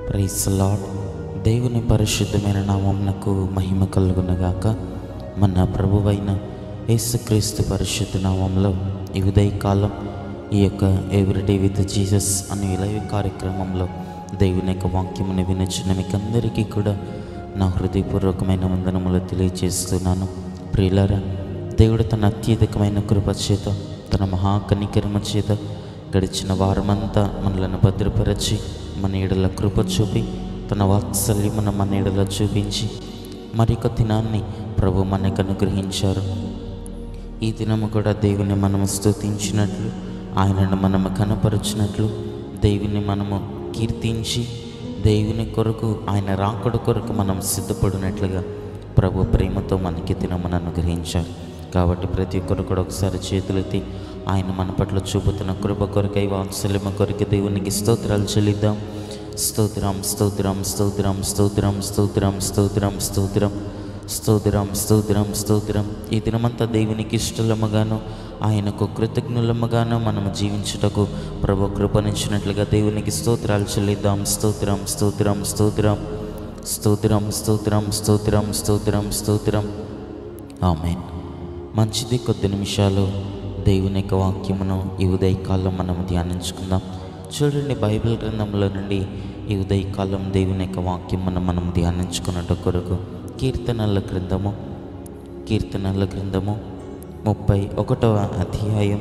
price lord దేవుని పరిశుద్ధమైన నామమునకు మహిమ కలుగునగాక మన ప్రభువైన యేసుక్రీస్తు పరిశుద్ధ నామంలో ఈ ఉదయకాలం ఈ యొక్క ఎవ్రీడే విత్ జీసస్ అనే లైవ్ కార్యక్రమంలో దేవుని యొక్క వాక్యముని వినొచ్చిన మీకందరికీ కూడా నా హృదయపూర్వకమైన వందనములు తెలియజేస్తున్నాను ప్రియులారా దేవుడు తన అత్యధికమైన కృప చేత తన మహాకనికరమ చేత గడిచిన వారమంతా మనలను భద్రపరచి మన ఏడల కృప చూపి తన వాత్సల్యమును మన ఏడల చూపించి మరొక దినాన్ని ప్రభు మనకు అనుగ్రహించారు ఈ దినము కూడా దేవుని మనము స్తుతించినట్లు ఆయనను మనము కనపరుచినట్లు దేవుని మనము కీర్తించి దేవుని కొరకు ఆయన రాకడ కొరకు మనం సిద్ధపడినట్లుగా ప్రభు ప్రేమతో మనకి దినమును అనుగ్రహించారు కాబట్టి ప్రతి ఒక్కరు కూడా ఒకసారి చేతులెత్తి ఆయన మన పట్ల చూపుతున్న కృప కొరకై వాత్సల్యమ కొరకు దేవునికి స్తోత్రాలు చెల్లిద్దాం స్తోత్రం స్తోత్రం స్తోత్రం స్తోత్రం స్తోత్రం స్తోత్రం స్తోత్రం స్తోత్రం స్తోత్రం స్తోత్రం ఈ దినమంతా దేవునికి ఇష్టలముగాను ఆయనకు కృతజ్ఞులముగాను మనము జీవించుటకు ప్రభు కృపనిచ్చినట్లుగా దేవునికి స్తోత్రాలు చెల్లిద్దాం స్తోత్రం స్తోత్రం స్తోత్రం స్తోత్రం స్తోత్రం స్తోత్రం స్తోత్రం స్తోత్రం ఆమెన్ మంచిది కొద్ది నిమిషాలు దేవుని యొక్క వాక్యమును ఈ ఉదయకాలం మనం ధ్యానించుకుందాం చూడండి బైబిల్ గ్రంథంలో నుండి ఈ ఉదయకాలం దేవుని యొక్క వాక్యమును మనం ధ్యానించుకున్నట్టు కొరకు కీర్తనల గ్రంథము కీర్తనల గ్రంథము ముప్పై ఒకటవ అధ్యాయం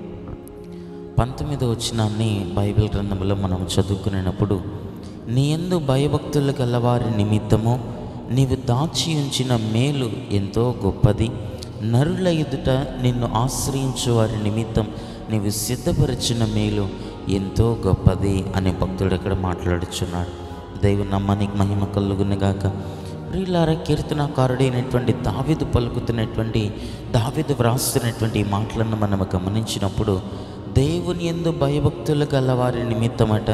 పంతొమ్మిదో వచ్చినాన్ని బైబిల్ గ్రంథంలో మనం చదువుకునేటప్పుడు నీ ఎందు భయభక్తులు గలవారి నిమిత్తము నీవు దాచి ఉంచిన మేలు ఎంతో గొప్పది నరుల ఎదుట నిన్ను ఆశ్రయించు వారి నిమిత్తం నీవు సిద్ధపరిచిన మేలు ఎంతో గొప్పది అనే భక్తుడు ఇక్కడ మాట్లాడుచున్నాడు దేవుని నమ్మానికి మహిమ కలుగునుగాక ప్రియులార కీర్తనకారుడైనటువంటి దావిదు పలుకుతున్నటువంటి దావిదు వ్రాస్తున్నటువంటి ఈ మాటలను మనం గమనించినప్పుడు దేవుని ఎందు భయభక్తులు గల వారి నిమిత్తమట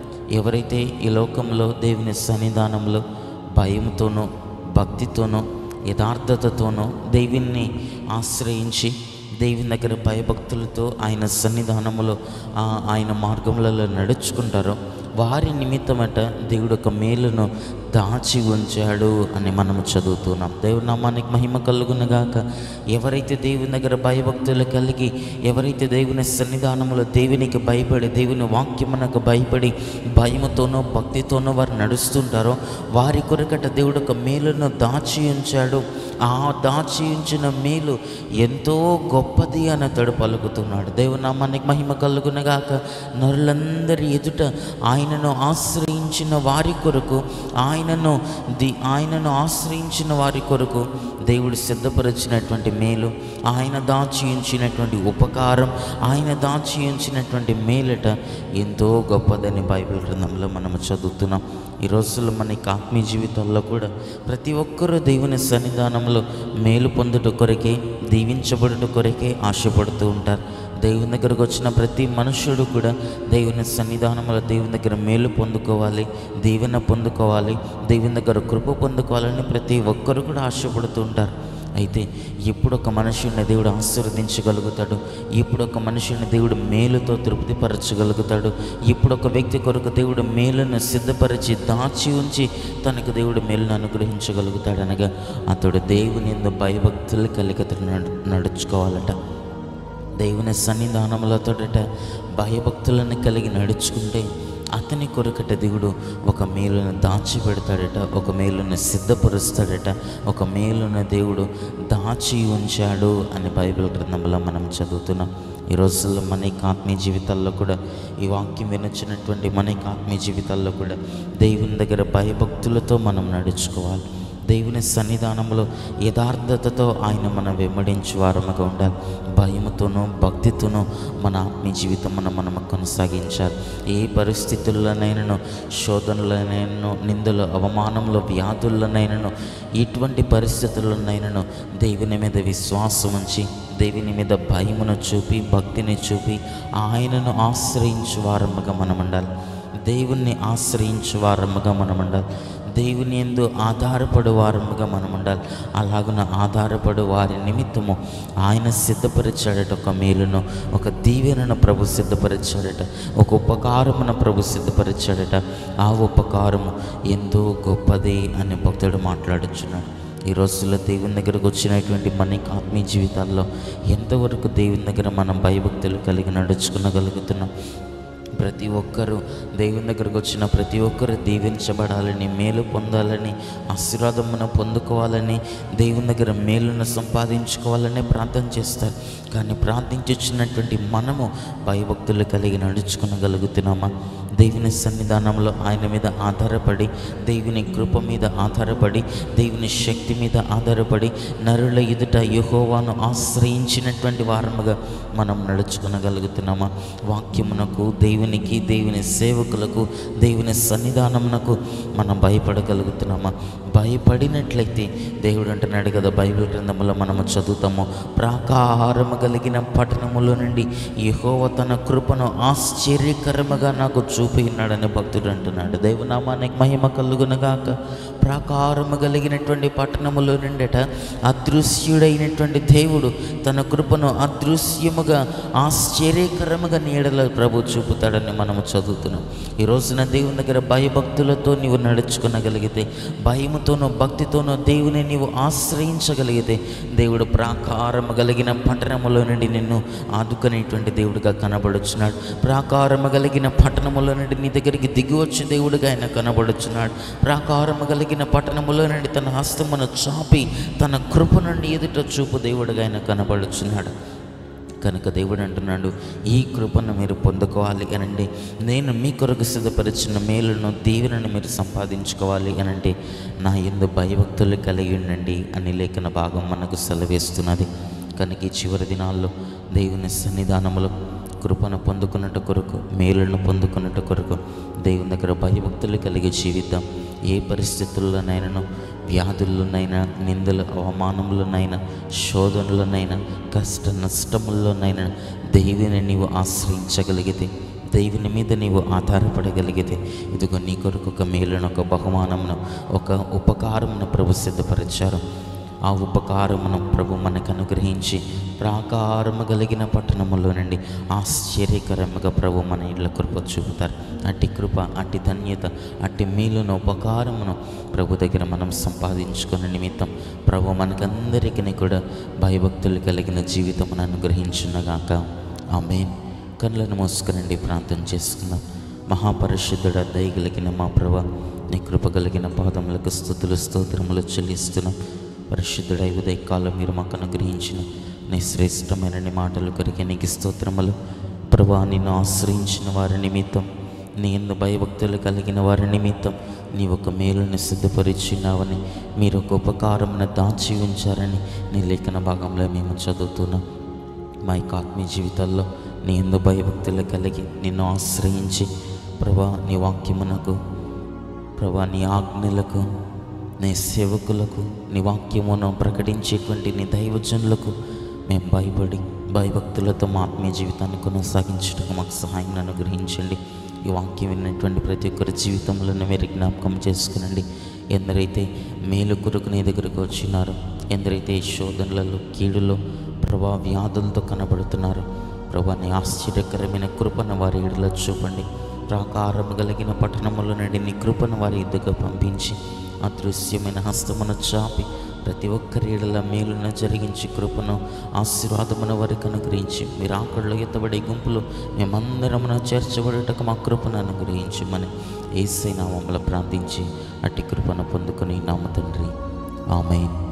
ఎవరైతే ఈ లోకంలో దేవుని సన్నిధానంలో భయంతోనో భక్తితోనో యథార్థతతోనో దేవుణ్ణి ఆశ్రయించి దేవుని దగ్గర భయభక్తులతో ఆయన సన్నిధానములో ఆ ఆయన మార్గములలో నడుచుకుంటారో వారి నిమిత్తమట దేవుడు ఒక మేలును దాచి ఉంచాడు అని మనము చదువుతున్నాం దేవుని నామానికి మహిమ కలుగునగాక ఎవరైతే దేవుని దగ్గర భయభక్తులు కలిగి ఎవరైతే దేవుని సన్నిధానంలో దేవునికి భయపడి దేవుని వాక్యమునకు భయపడి భయముతోనో భక్తితోనో వారు నడుస్తుంటారో వారి కొరకట దేవుడు ఒక మేలును దాచి ఉంచాడు ఆ దాచి ఉంచిన మేలు ఎంతో గొప్పది అని అతడు పలుకుతున్నాడు దేవుని నామానికి మహిమ కలుగునగాక నరులందరి ఎదుట ఆయనను ఆశ్రయించిన వారి కొరకు ఆయనను ది ఆయనను ఆశ్రయించిన వారి కొరకు దేవుడు సిద్ధపరిచినటువంటి మేలు ఆయన దాచి ఉంచినటువంటి ఉపకారం ఆయన దాచి ఉంచినటువంటి మేలట ఎంతో గొప్పదని బైబిల్ గ్రంథంలో మనం చదువుతున్నాం ఈ రోజుల్లో మనకి ఆత్మీయ జీవితాల్లో కూడా ప్రతి ఒక్కరూ దేవుని సన్నిధానంలో మేలు పొందుట కొరకే దీవించబడుట కొరకే ఆశపడుతూ ఉంటారు దేవుని దగ్గరకు వచ్చిన ప్రతి మనుష్యుడు కూడా దేవుని సన్నిధానంలో దేవుని దగ్గర మేలు పొందుకోవాలి దీవెన పొందుకోవాలి దేవుని దగ్గర కృప పొందుకోవాలని ప్రతి ఒక్కరు కూడా ఆశపడుతూ ఉంటారు అయితే ఎప్పుడు ఒక మనుషుని దేవుడు ఆశీర్వదించగలుగుతాడు ఎప్పుడు ఒక మనుషుని దేవుడు మేలుతో తృప్తిపరచగలుగుతాడు ఇప్పుడు ఒక వ్యక్తి కొరకు దేవుడు మేలును సిద్ధపరిచి దాచి ఉంచి తనకు దేవుడు మేలును అనుగ్రహించగలుగుతాడు అనగా అతడు దేవుని ఎందు భయభక్తులు కలిగి అతడు నడు నడుచుకోవాలట దేవుని సన్నిధానంలో తోడట భయభక్తులను కలిగి నడుచుకుంటే అతని కొరకట దేవుడు ఒక మేలును దాచిపెడతాడట ఒక మేలును సిద్ధపరుస్తాడట ఒక మేలును దేవుడు దాచి ఉంచాడు అని బైబిల్ గ్రంథంలో మనం చదువుతున్నాం ఈ రోజుల్లో మన యొక్క ఆత్మీయ జీవితాల్లో కూడా ఈ వాక్యం వినొచ్చినటువంటి మన యొక్క ఆత్మీయ జీవితాల్లో కూడా దేవుని దగ్గర భయభక్తులతో మనం నడుచుకోవాలి దేవుని సన్నిధానంలో యథార్థతతో ఆయన మనం వెంబడించి వారముగా ఉండాలి భయముతోనూ భక్తితోనూ మన ఆత్మీయ జీవితం మనం మనం కొనసాగించాలి ఏ పరిస్థితుల్లోనైనాను శోధనలోనైనాను నిందలు అవమానంలో వ్యాధుల్లోనైనాను ఎటువంటి పరిస్థితుల్లోనైనాను దేవుని మీద విశ్వాసం ఉంచి దేవుని మీద భయమును చూపి భక్తిని చూపి ఆయనను ఆశ్రయించు వారముగా మనం ఉండాలి దేవుణ్ణి ఆశ్రయించు వారముగా మనం ఉండాలి దేవుని ఎందు ఆధారపడు వారముగా మనం ఉండాలి అలాగున ఆధారపడు వారి నిమిత్తము ఆయన సిద్ధపరిచాడట ఒక మేలును ఒక దీవెనను ప్రభు సిద్ధపరిచాడట ఒక ఉపకారమును ప్రభు సిద్ధపరిచాడట ఆ ఉపకారము ఎంతో గొప్పది అని భక్తుడు మాట్లాడుచున్నాడు ఈ రోజుల్లో దేవుని దగ్గరకు వచ్చినటువంటి మనకి ఆత్మీయ జీవితాల్లో ఎంతవరకు దేవుని దగ్గర మనం భయభక్తులు కలిగి నడుచుకునగలుగుతున్నాం ప్రతి ఒక్కరూ దేవుని దగ్గరకు వచ్చిన ప్రతి ఒక్కరు దీవించబడాలని మేలు పొందాలని ఆశీర్వాదమును పొందుకోవాలని దేవుని దగ్గర మేలును సంపాదించుకోవాలని ప్రార్థన చేస్తారు కానీ ప్రార్థించుచున్నటువంటి మనము భయభక్తులు కలిగి నడుచుకునగలుగుతున్నామా దేవుని సన్నిధానంలో ఆయన మీద ఆధారపడి దేవుని కృప మీద ఆధారపడి దేవుని శక్తి మీద ఆధారపడి నరుల ఎదుట యెహోవాను ఆశ్రయించినటువంటి వారముగా మనం నడుచుకునగలుగుతున్నామా వాక్యమునకు దేవునికి దేవుని సేవకులకు దేవుని సన్నిధానమునకు మనం భయపడగలుగుతున్నామా భయపడినట్లయితే దేవుడు అంటున్నాడు కదా బైబిల్ గ్రంథములో మనము చదువుతాము ప్రాకారము కలిగిన పట్టణములో నుండి యెహోవ తన కృపను ఆశ్చర్యకరముగా నాకు చూపి ఉన్నాడని భక్తుడు అంటున్నాడు దేవునామానికి మహిమ కలుగునగాక ప్రాకారము కలిగినటువంటి పట్టణములో నుండట అదృశ్యుడైనటువంటి దేవుడు తన కృపను అదృశ్యముగా ఆశ్చర్యకరముగా నీడల ప్రభు చూపుతాడని మనము చదువుతున్నాం ఈ రోజున దేవుని దగ్గర భయభక్తులతో నీవు నడుచుకునగలిగితే భయముతోనో భక్తితోనో దేవుని నీవు ఆశ్రయించగలిగితే దేవుడు ప్రాకారము కలిగిన పట్టణములో నుండి నిన్ను ఆదుకునేటువంటి దేవుడిగా కనబడుచున్నాడు ప్రాకారము కలిగిన పట్టణములో నుండి నీ దగ్గరికి దిగి వచ్చి దేవుడిగా ఆయన కనబడుచున్నాడు ప్రాకారము కలిగిన పట్టణములో నుండి తన హస్తమును చాపి తన కృప నుండి ఎదుట చూపు దేవుడిగా ఆయన కనబడుచున్నాడు కనుక దేవుడు అంటున్నాడు ఈ కృపను మీరు పొందుకోవాలి అనండి నేను మీ కొరకు సిద్ధపరిచిన మేలును దీవెనను మీరు సంపాదించుకోవాలి అనంటే నా ఎందు భయభక్తులు కలిగి ఉండండి అని లేఖన భాగం మనకు సెలవేస్తున్నది కనుక ఈ చివరి దినాల్లో దేవుని సన్నిధానములో కృపను పొందుకున్నట్టు కొరకు మేలును పొందుకున్నట్టు కొరకు దేవుని దగ్గర భయభక్తులు కలిగి జీవిద్దాం ఏ పరిస్థితుల్లోనైనాను వ్యాధుల్లోనైనా నిందలు అవమానములనైనా శోధనలోనైనా కష్ట నష్టముల్లోనైనా దేవుని నీవు ఆశ్రయించగలిగితే దేవుని మీద నీవు ఆధారపడగలిగితే ఇదిగో నీ కొరకు ఒక మేలును ఒక బహుమానమును ఒక ఉపకారమును ప్రభు సిద్ధపరిచారు ఆ ఉపకారమును ప్రభు మనకు అనుగ్రహించి ప్రాకారము కలిగిన పట్టణములో నుండి ఆశ్చర్యకరముగా ప్రభు మన ఇళ్ళ కృప చూపుతారు అట్టి కృప అట్టి ధన్యత అట్టి మేలును ఉపకారమును ప్రభు దగ్గర మనం సంపాదించుకున్న నిమిత్తం ప్రభు మనకందరికీ కూడా భయభక్తులు కలిగిన జీవితమును అనుగ్రహించున్నగాక ఆమెన్ కళ్ళను మూసుకునండి ప్రార్థన చేసుకుందాం మహాపరిశుద్ధుడ దయగలిగిన మా ప్రభ నీ కృప కలిగిన పాదములకు స్థుతులు స్తోత్రములు చెల్లిస్తున్నాం పరిశుద్ధుడై ఉదయకాలం మీరు మాకు అనుగ్రహించిన నీ శ్రేష్టమైన నీ మాటలు కొరికే నీకు స్తోత్రములు ప్రభా నిన్ను ఆశ్రయించిన వారి నిమిత్తం నీ ఎందు భయభక్తులు కలిగిన వారి నిమిత్తం నీ ఒక మేలుని సిద్ధపరిచినావని మీరు ఒక ఉపకారమును దాచి ఉంచారని నీ లేఖన భాగంలో మేము చదువుతున్నాం మా యొక్క ఆత్మీయ జీవితాల్లో నీ ఎందు భయభక్తులు కలిగి నిన్ను ఆశ్రయించి ప్రభా నీ వాక్యమునకు ప్రభా నీ ఆజ్ఞలకు నీ సేవకులకు నీ వాక్యమును ప్రకటించేటువంటి నీ దైవజనులకు మేము భయపడి భయభక్తులతో మా ఆత్మీయ జీవితాన్ని కొనసాగించడానికి మాకు సహాయం అనుగ్రహించండి ఈ వాక్యం విన్నటువంటి ప్రతి ఒక్కరి జీవితంలో మీరు జ్ఞాపకం చేసుకునండి ఎందరైతే మేలు కొరకు నీ దగ్గరకు వచ్చినారో ఎందరైతే ఈ శోధనలలో కీడులో ప్రభా వ్యాధులతో కనబడుతున్నారో ప్రభా నీ ఆశ్చర్యకరమైన కృపను వారి ఇడిలో చూపండి ప్రాకారము కలిగిన పట్టణముల నుండి నీ కృపను వారి ఎద్దుగా పంపించి అదృశ్యమైన హస్తమును చాపి ప్రతి ఒక్కరి ఇడల మేలున జరిగించి కృపను ఆశీర్వాదమును వారికి అనుగ్రహించి మీరు ఆకళ్ళు ఎత్తబడే గుంపులు మేమందరమున చేర్చబడటకు మా కృపను అనుగ్రహించమని ఏసై నామములో ప్రార్థించి అట్టి కృపను పొందుకొని నామ తండ్రి ఆమెన్